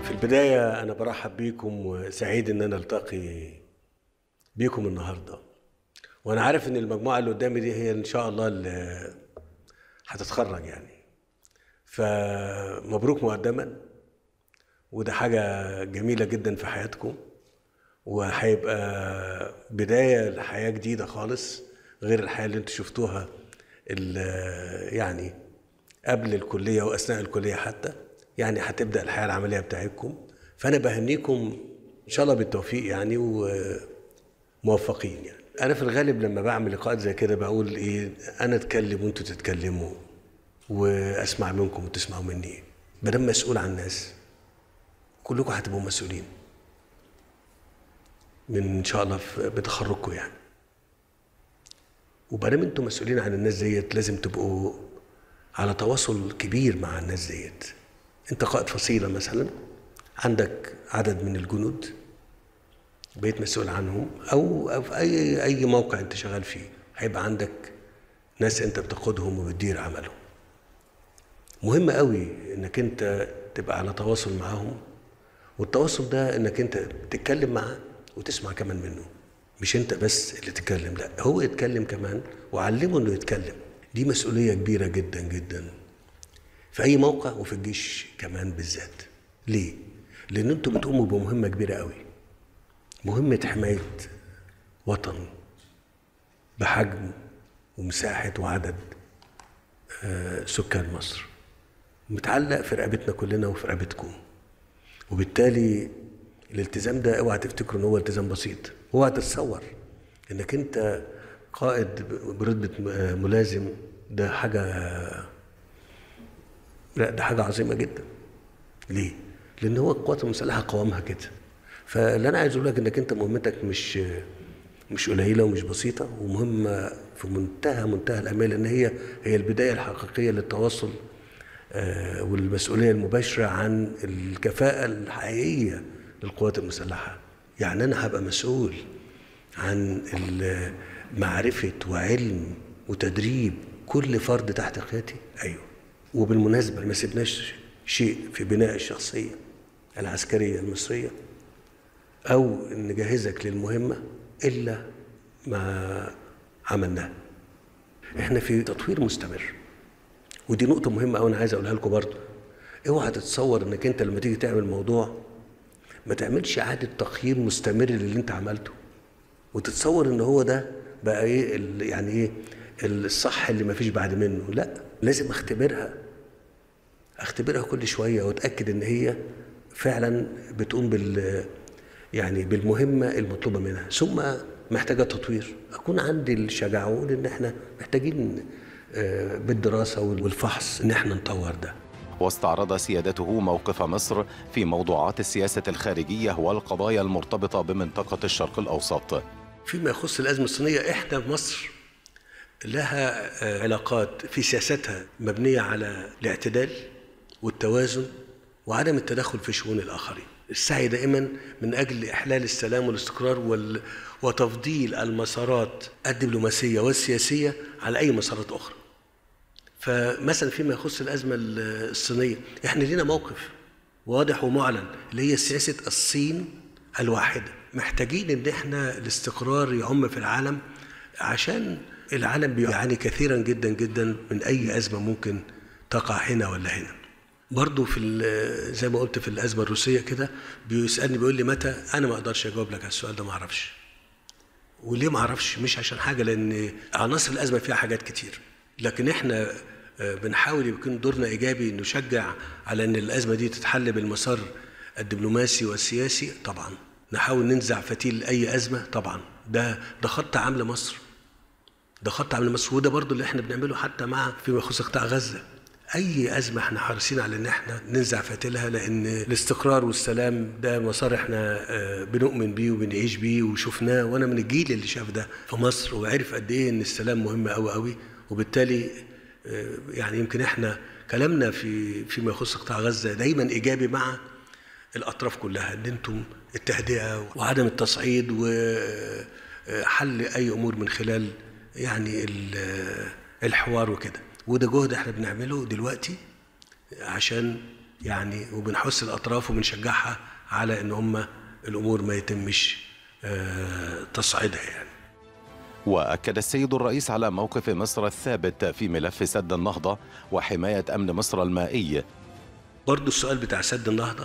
في البداية أنا برحب بيكم وسعيد إن أنا ألتقي بيكم النهاردة وأنا عارف إن المجموعة اللي قدامي دي هي إن شاء الله اللي هتتخرج يعني فمبروك مقدما وده حاجة جميلة جدا في حياتكم وهيبقى بداية لحياة جديدة خالص غير الحياة اللي انتوا شفتوها ال- يعني قبل الكلية وأثناء الكلية حتى يعني هتبدأ الحياة العملية بتاعتكم فأنا بهنيكم إن شاء الله بالتوفيق يعني وموفقين يعني أنا في الغالب لما بعمل لقاءات زي كده بقول إيه أنا أتكلم وأنتوا تتكلموا وأسمع منكم وتسمعوا مني مادام مسؤول عن الناس كلكم هتبقوا مسؤولين من ان شاء الله في- بتخرجكم يعني وبدام انتم مسؤولين عن الناس ديت لازم تبقوا على تواصل كبير مع الناس ديت انت قائد فصيله مثلا عندك عدد من الجنود بقيت مسؤول عنهم او او في اي اي موقع انت شغال فيه هيبقى عندك ناس انت بتقودهم وبتدير عملهم مهم قوي انك انت تبقى على تواصل معاهم والتواصل ده انك انت تتكلم معاه وتسمع كمان منه مش انت بس اللي تتكلم لا هو يتكلم كمان وعلمه انه يتكلم دي مسؤولية كبيرة جدا جدا في اي موقع وفي الجيش كمان بالذات ليه لان انتوا بتقوموا بمهمة كبيرة قوي مهمة حماية وطن بحجم ومساحة وعدد آه، سكان مصر متعلق في رقبتنا كلنا وفي رقبتكم وبالتالي الالتزام ده اوعى تفتكروا ان هو التزام بسيط اوعى تتصور انك انت قائد برتبه م- ملازم ده حاجه لا ده حاجه عظيمه جدا ليه لان هو القوات المسلحه قوامها كده فاللي انا عايز اقول لك انك انت مهمتك مش مش قليله ومش بسيطه ومهمه في منتهى منتهى الامان لان هي هي البدايه الحقيقيه للتواصل آه، والمسؤوليه المباشره عن الكفاءه الحقيقيه للقوات المسلحه يعني انا هبقى مسؤول عن ال- معرفه وعلم وتدريب كل فرد تحت قيادتي ايوه وبالمناسبه ما سيبناش شيء في بناء الشخصيه العسكريه المصريه او نجهزك للمهمه الا ما عملناه احنا في تطوير مستمر ودي نقطة مهمة أوي أنا عايز أقولها لكم برضه. اوعى تتصور إنك أنت لما تيجي تعمل موضوع ما تعملش إعادة تقييم مستمر للي أنت عملته. وتتصور إن هو ده بقى إيه ال- يعني إيه الصح اللي ما فيش بعد منه، لا لازم أختبرها. أختبرها كل شوية وأتأكد إن هي فعلا بتقوم بال يعني بالمهمة المطلوبة منها، ثم محتاجة تطوير. أكون عندي الشجاعة وأقول إن إحنا محتاجين آه، بالدراسة والفحص إن إحنا نطور ده. واستعرض سيادته موقف مصر في موضوعات السياسة الخارجية والقضايا المرتبطة بمنطقة الشرق الأوسط فيما يخص الأزمة الصينية إحنا في مصر لها آه، علاقات في سياستها مبنية على الاعتدال والتوازن وعدم التدخل في شؤون الآخرين السعي دائما من أجل إحلال السلام والاستقرار وال... وتفضيل المسارات الدبلوماسية والسياسية على أي مسارات أخرى فمثلا فيما يخص الأزمة الصينية إحنا لينا موقف واضح ومعلن اللي هي سياسة الصين الواحدة محتاجين إن إحنا الاستقرار يعم في العالم عشان العالم بيعاني كثيرا جدا جدا من أي أزمة ممكن تقع هنا ولا هنا برضه في ال- زي ما قلت في الأزمة الروسية كده بيسألني بيقول لي متى أنا ما أقدرش أجاوب لك على السؤال ده ما أعرفش وليه ما اعرفش مش عشان حاجه لان عناصر الازمه فيها حاجات كتير لكن احنا آه، بنحاول يكون دورنا ايجابي نشجع على ان الازمه دي تتحل بالمسار الدبلوماسي والسياسي طبعا نحاول ننزع فتيل اي ازمه طبعا ده ده خط عمل مصر ده خط عمل مصر وده برضو اللي احنا بنعمله حتى مع فيما يخص قطاع غزه اي ازمه احنا حريصين على ان احنا ننزع فتيلها لان الاستقرار والسلام ده مسار احنا آه، بنؤمن بيه وبنعيش بيه وشفناه وانا من الجيل اللي شاف ده في مصر وعرف قد ايه ان السلام مهم قوي قوي وبالتالي آه، يعني يمكن احنا كلامنا في فيما يخص قطاع غزه دايما ايجابي مع الاطراف كلها ان انتم التهدئه وعدم التصعيد وحل اي امور من خلال يعني ال- الحوار وكده وده جهد احنا بنعمله دلوقتي عشان يعني وبنحث الاطراف وبنشجعها على ان هم الامور ما يتمش آه، تصعيدها يعني وأكد السيد الرئيس على موقف مصر الثابت في ملف سد النهضة وحماية أمن مصر المائي برضو السؤال بتاع سد النهضة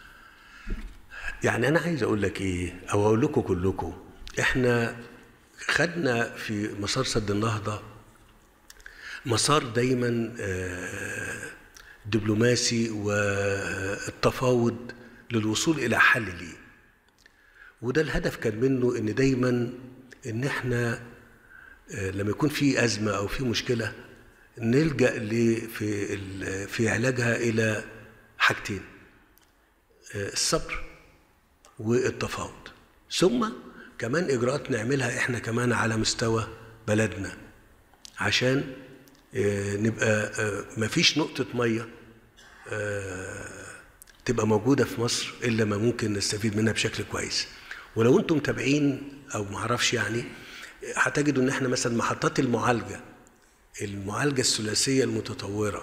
يعني أنا عايز أقول لك إيه أو أقول لكم كلكم إحنا خدنا في مسار سد النهضة مسار دايما آه، دبلوماسي والتفاوض للوصول إلى حل ليه وده الهدف كان منه ان دايما ان احنا آه، لما يكون في ازمه او في مشكله نلجا ل- في ال- في علاجها الى حاجتين آه، الصبر والتفاوض ثم كمان اجراءات نعملها احنا كمان على مستوى بلدنا عشان آه، نبقى آه، مفيش نقطه ميه تبقى موجوده في مصر الا ما ممكن نستفيد منها بشكل كويس ولو انتم متابعين او معرفش يعني هتجدوا ان احنا مثلا محطات المعالجه المعالجه الثلاثيه المتطوره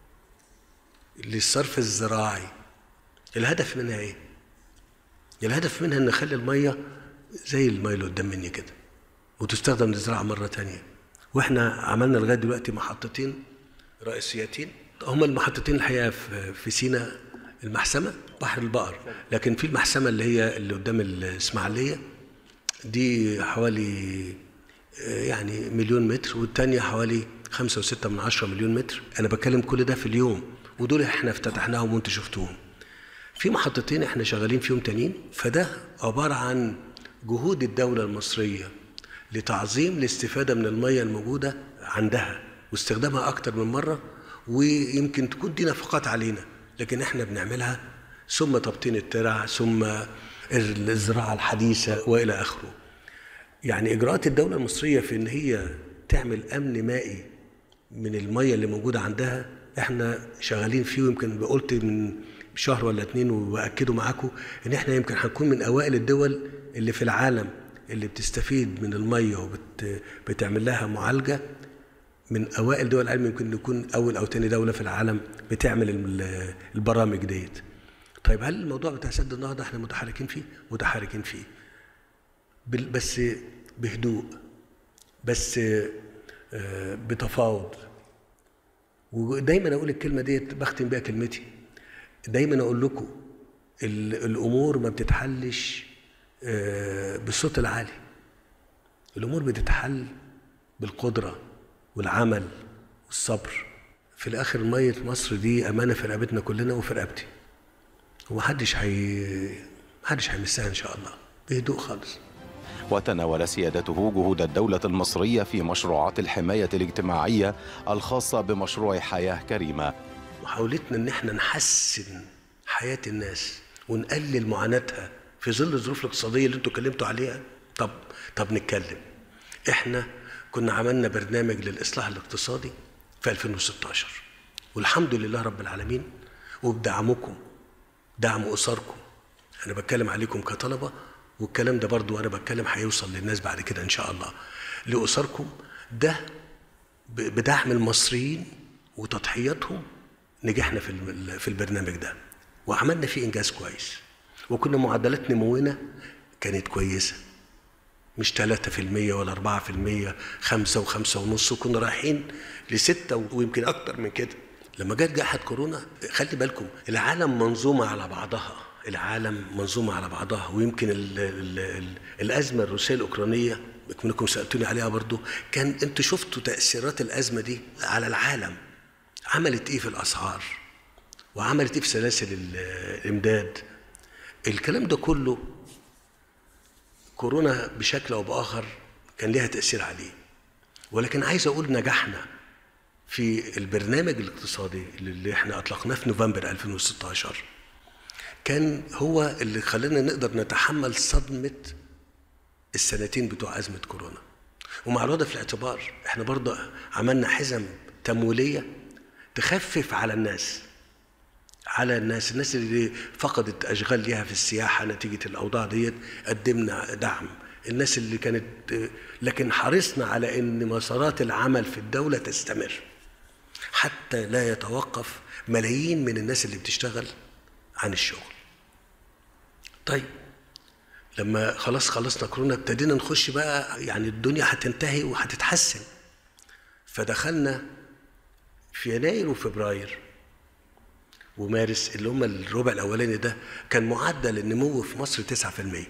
للصرف الزراعي الهدف منها ايه الهدف منها ان نخلي الميه زي الميه اللي قدام مني كده وتستخدم للزراعه مره تانية واحنا عملنا لغايه دلوقتي محطتين رئيسيتين هما المحطتين الحقيقه في في سينا المحسمه بحر البقر لكن في المحسمه اللي هي اللي قدام الاسماعيليه دي حوالي آه، يعني مليون متر والتانية حوالي خمسة وستة من عشرة مليون متر أنا بتكلم كل ده في اليوم ودول احنا افتتحناهم وانتوا شفتوهم في محطتين احنا شغالين فيهم تانيين فده عبارة عن جهود الدولة المصرية لتعظيم الاستفادة من المية الموجودة عندها واستخدامها أكتر من مرة ويمكن تكون دي نفقات علينا لكن احنا بنعملها ثم تبطين الترع ثم الزراعة الحديثة وإلى آخره يعني إجراءات الدولة المصرية في إن هي تعمل أمن مائي من المية اللي موجودة عندها احنا شغالين فيه ويمكن قلت من شهر ولا اتنين وبأكده معاكم ان احنا يمكن هنكون من اوائل الدول اللي في العالم اللي بتستفيد من المية وبتعمل لها معالجة من اوائل دول العالم يمكن نكون اول او تاني دولة في العالم بتعمل ال- البرامج ديت طيب هل الموضوع بتاع سد النهضة احنا متحركين فيه؟ متحركين فيه بال- بس بهدوء بس آه، بتفاوض ودايما اقول الكلمه ديت بختم بيها كلمتي دايما اقول لكم ال- الامور ما بتتحلش آه، بالصوت العالي الامور بتتحل بالقدره والعمل والصبر في الاخر ميه مصر دي امانه في رقبتنا كلنا وفي رقبتي ومحدش هي محدش هيمسها ان شاء الله بهدوء خالص وتناول سيادته جهود الدولة المصرية في مشروعات الحماية الاجتماعية الخاصة بمشروع حياة كريمة محاولتنا ان احنا نحسن حياه الناس ونقلل معاناتها في ظل الظروف الاقتصاديه اللي انتوا اتكلمتوا عليها طب طب نتكلم احنا كنا عملنا برنامج للاصلاح الاقتصادي في 2016 والحمد لله رب العالمين وبدعمكم دعم اسركم انا بتكلم عليكم كطلبه والكلام ده برضو انا بتكلم هيوصل للناس بعد كده ان شاء الله لاسركم ده ب- بدعم المصريين وتضحياتهم نجحنا في الم- في البرنامج ده وعملنا فيه انجاز كويس وكنا معدلات نمونا كانت كويسه مش 3% ولا 4% 5 و5 ونص وكنا رايحين لستة ويمكن أكتر من كده لما جت جائحة كورونا خلي بالكم العالم منظومة على بعضها العالم منظومة على بعضها ويمكن ال ال ال الأزمة الروسية الأوكرانية منكم سألتوني عليها برضو كان انتوا شفتوا تأثيرات الأزمة دي على العالم عملت ايه في الأسعار وعملت ايه في سلاسل ال- الإمداد الكلام ده كله كورونا بشكل او باخر كان لها تاثير عليه ولكن عايز اقول نجحنا في البرنامج الاقتصادي اللي احنا اطلقناه في نوفمبر 2016 كان هو اللي خلانا نقدر نتحمل صدمه السنتين بتوع ازمه كورونا ومع الوضع في الاعتبار احنا برضه عملنا حزم تمويليه تخفف على الناس على الناس الناس اللي فقدت اشغال ليها في السياحه نتيجه الاوضاع ديت قدمنا دعم الناس اللي كانت لكن حرصنا على ان مسارات العمل في الدوله تستمر حتى لا يتوقف ملايين من الناس اللي بتشتغل عن الشغل طيب لما خلاص خلصنا كورونا ابتدينا نخش بقى يعني الدنيا هتنتهي وهتتحسن فدخلنا في يناير وفبراير ومارس اللي هم الربع الاولاني ده كان معدل النمو في مصر 9%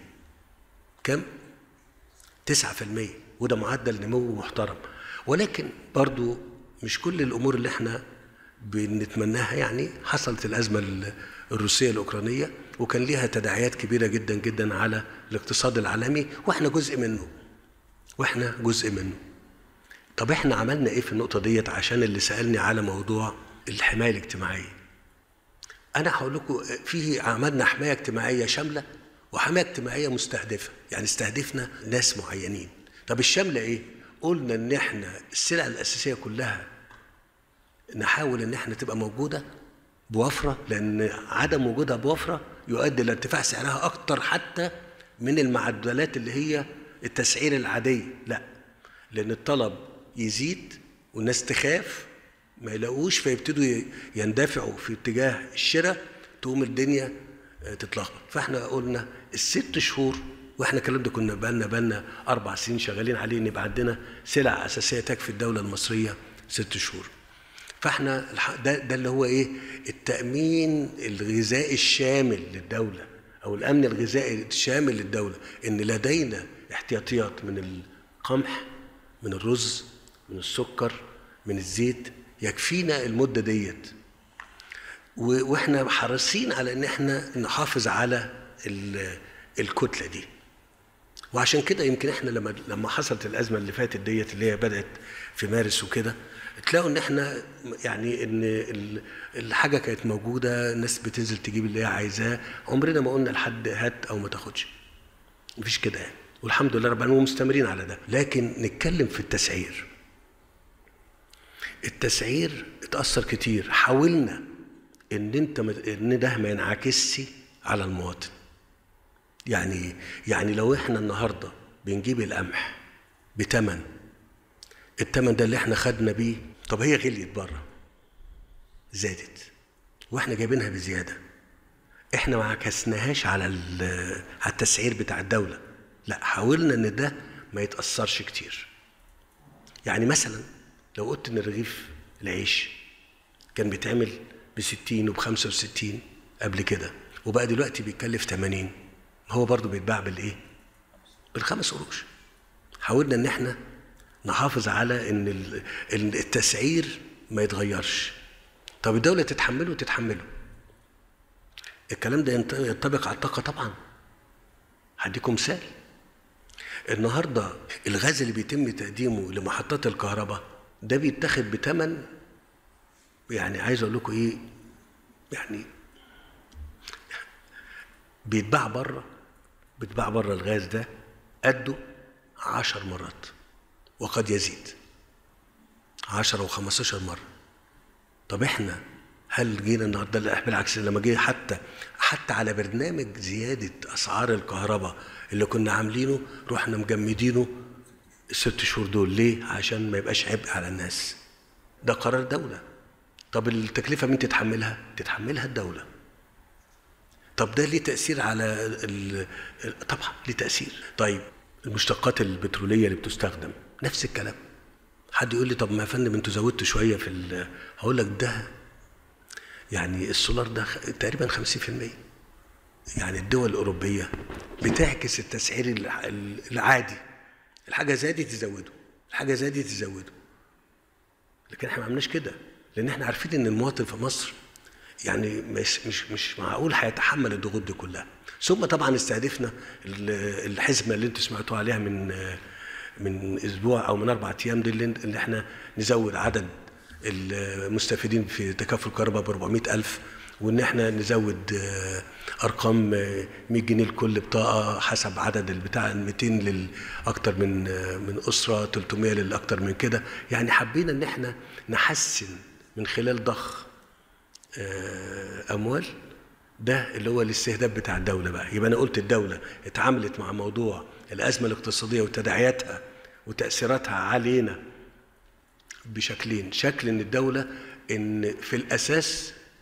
كم 9% وده معدل نمو محترم ولكن برضو مش كل الامور اللي احنا بنتمناها يعني حصلت الازمه الروسيه الاوكرانيه وكان ليها تداعيات كبيره جدا جدا على الاقتصاد العالمي واحنا جزء منه واحنا جزء منه طب احنا عملنا ايه في النقطه ديت عشان اللي سالني على موضوع الحمايه الاجتماعيه انا هقول لكم في عملنا حمايه اجتماعيه شامله وحمايه اجتماعيه مستهدفه يعني استهدفنا ناس معينين طب الشامله ايه قلنا ان احنا السلع الاساسيه كلها نحاول ان احنا تبقى موجوده بوفره لان عدم وجودها بوفره يؤدي الى ارتفاع سعرها اكتر حتى من المعدلات اللي هي التسعير العاديه لا لان الطلب يزيد والناس تخاف ما يلاقوش فيبتدوا يندفعوا في اتجاه الشراء تقوم الدنيا تتلخبط فاحنا قلنا الست شهور واحنا الكلام ده كنا بقالنا بقالنا اربع سنين شغالين عليه ان يبقى عندنا سلع اساسيه تكفي الدوله المصريه ست شهور فاحنا ده ده اللي هو ايه التامين الغذائي الشامل للدوله او الامن الغذائي الشامل للدوله ان لدينا احتياطيات من القمح من الرز من السكر من الزيت يكفينا المده ديت واحنا حريصين على ان احنا نحافظ على الكتله دي وعشان كده يمكن احنا لما لما حصلت الازمه اللي فاتت ديت اللي هي بدات في مارس وكده تلاقوا ان احنا يعني ان الحاجه كانت موجوده الناس بتنزل تجيب اللي هي عايزاه عمرنا ما قلنا لحد هات او ما تاخدش مفيش كده يعني والحمد لله رب العالمين مستمرين على ده لكن نتكلم في التسعير التسعير اتاثر كتير حاولنا ان انت ان ده ما ينعكسش على المواطن يعني يعني لو احنا النهارده بنجيب القمح بتمن التمن ده اللي احنا خدنا بيه طب هي غليت بره زادت واحنا جايبينها بزياده احنا ما عكسناهاش على على التسعير بتاع الدوله لا حاولنا ان ده ما يتاثرش كتير يعني مثلا لو قلت ان رغيف العيش كان بيتعمل ب 60 وب 65 قبل كده وبقى دلوقتي بيتكلف 80 هو برضه بيتباع بالايه؟ بالخمس قروش حاولنا ان احنا نحافظ على ان التسعير ما يتغيرش طب الدوله تتحمله تتحمله الكلام ده ينطبق على الطاقه طبعا هديكم مثال النهارده الغاز اللي بيتم تقديمه لمحطات الكهرباء ده بيتاخد بثمن يعني عايز اقول لكم ايه يعني بيتباع بره بيتباع بره الغاز ده قده عشر مرات وقد يزيد عشرة وخمستاشر مرة طب احنا هل جينا النهارده لا بالعكس لما جه حتى حتى على برنامج زيادة أسعار الكهرباء اللي كنا عاملينه رحنا مجمدينه الست شهور دول ليه؟ عشان ما يبقاش عبء على الناس ده قرار دولة طب التكلفة مين تتحملها؟ تتحملها الدولة طب ده ليه تأثير على ال... طبعا ليه تأثير طيب المشتقات البترولية اللي بتستخدم نفس الكلام حد يقول لي طب ما يا فندم انتوا زودتوا شوية في ال... هقول لك ده يعني السولار ده تقريبا 50% يعني الدول الأوروبية بتعكس التسعير العادي الحاجة زادت تزوده الحاجة زادت تزوده لكن احنا ما عملناش كده لأن احنا عارفين إن المواطن في مصر يعني مش مش مش معقول هيتحمل الضغوط دي كلها ثم طبعا استهدفنا الحزمه اللي انتم سمعتوا عليها من من اسبوع او من اربع ايام دي اللي احنا نزود عدد المستفيدين في تكافل الكهرباء ب 400 ألف وإن احنا نزود أرقام 100 جنيه لكل بطاقة حسب عدد البتاع 200 للأكثر من من أسرة 300 للأكثر من كده يعني حبينا إن احنا نحسن من خلال ضخ أموال ده اللي هو الاستهداف بتاع الدولة بقى يبقى أنا قلت الدولة اتعاملت مع موضوع الأزمة الاقتصادية وتداعياتها وتأثيراتها علينا بشكلين شكل ان الدوله ان في الاساس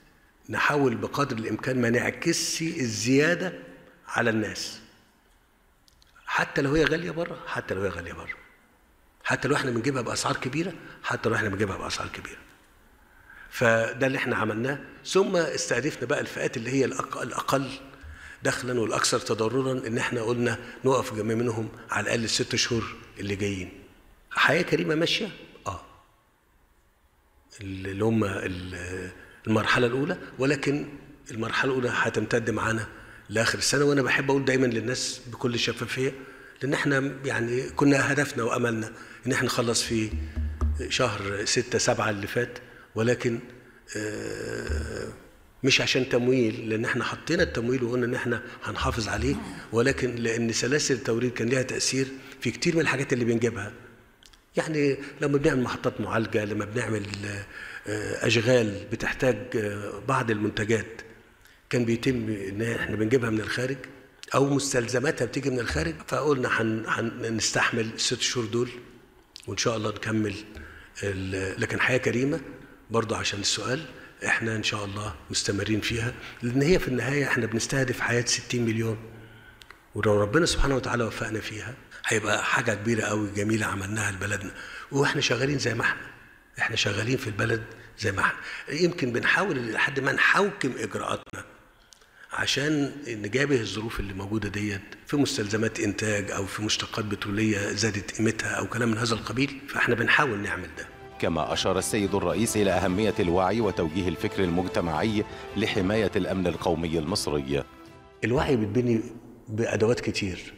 نحاول بقدر الامكان ما نعكسش الزياده على الناس حتى لو هي غاليه بره حتى لو هي غاليه بره حتى لو احنا بنجيبها باسعار كبيره حتى لو احنا بنجيبها باسعار كبيره فده اللي احنا عملناه ثم استهدفنا بقى الفئات اللي هي الأق- الاقل دخلا والاكثر تضررا ان احنا قلنا نقف جنب منهم على الاقل الست شهور اللي جايين حياه كريمه ماشيه اه اللي هم ال- المرحله الاولى ولكن المرحله الاولى هتمتد معانا لاخر السنه وانا بحب اقول دايما للناس بكل شفافيه لان احنا يعني كنا هدفنا واملنا ان احنا نخلص في شهر ستة سبعة اللي فات ولكن آه، مش عشان تمويل لان احنا حطينا التمويل وقلنا ان احنا هنحافظ عليه ولكن لان سلاسل التوريد كان ليها تاثير في كتير من الحاجات اللي بنجيبها يعني لما بنعمل محطات معالجه لما بنعمل آه، اشغال بتحتاج آه، بعض المنتجات كان بيتم ان احنا بنجيبها من الخارج او مستلزماتها بتيجي من الخارج فقلنا هن- هنستحمل الست شهور دول وان شاء الله نكمل ال- لكن حياه كريمه برضه عشان السؤال احنا ان شاء الله مستمرين فيها لان هي في النهايه احنا بنستهدف حياه 60 مليون ولو ربنا سبحانه وتعالى وفقنا فيها هيبقى حاجه كبيره قوي جميله عملناها لبلدنا واحنا شغالين زي ما احنا احنا شغالين في البلد زي ما احنا يمكن بنحاول لحد ما نحوكم اجراءاتنا عشان نجابه الظروف اللي موجوده ديت في مستلزمات انتاج او في مشتقات بتروليه زادت قيمتها او كلام من هذا القبيل فاحنا بنحاول نعمل ده كما أشار السيد الرئيس إلى أهمية الوعي وتوجيه الفكر المجتمعي لحماية الأمن القومي المصري الوعي بيتبني بادوات كتير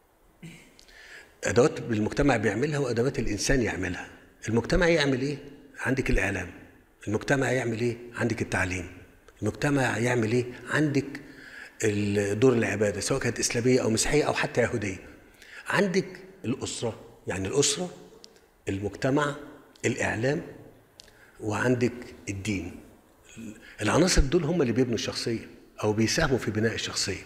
ادوات المجتمع بيعملها وادوات الانسان يعملها المجتمع يعمل ايه عندك الاعلام المجتمع يعمل ايه عندك التعليم المجتمع يعمل ايه عندك ال- دور العباده سواء كانت اسلاميه او مسيحيه او حتى يهوديه عندك الاسره يعني الاسره المجتمع الاعلام وعندك الدين العناصر دول هم اللي بيبنوا الشخصيه او بيساهموا في بناء الشخصيه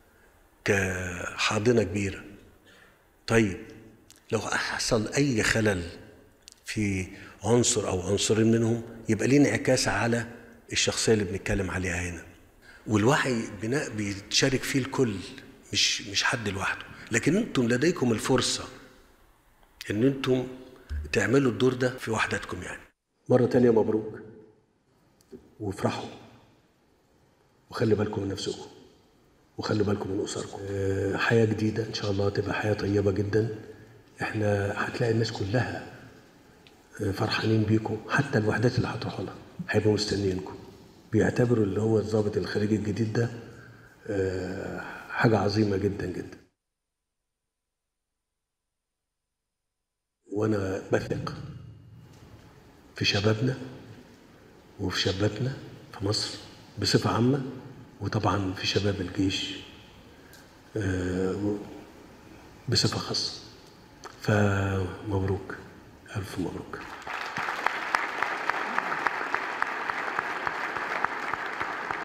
كحاضنه كبيره طيب لو حصل اي خلل في عنصر او عنصرين منهم يبقى ليه انعكاس على الشخصيه اللي بنتكلم عليها هنا والوعي بناء بيتشارك فيه الكل مش مش حد لوحده لكن انتم لديكم الفرصه ان انتم تعملوا الدور ده في وحدتكم يعني مره تانية مبروك وافرحوا وخلي بالكم من نفسكم وخلوا بالكم من اسركم آه، حياه جديده ان شاء الله تبقى حياه طيبه جدا احنا هتلاقي الناس كلها آه، فرحانين بيكم حتى الوحدات اللي هتروحوا لها هيبقوا مستنيينكم بيعتبروا اللي هو الضابط الخارجي الجديد ده آه، حاجه عظيمه جدا جدا وانا بثق في شبابنا وفي شاباتنا في مصر بصفة عامة وطبعا في شباب الجيش آه، بصفة خاصة فمبروك ألف مبروك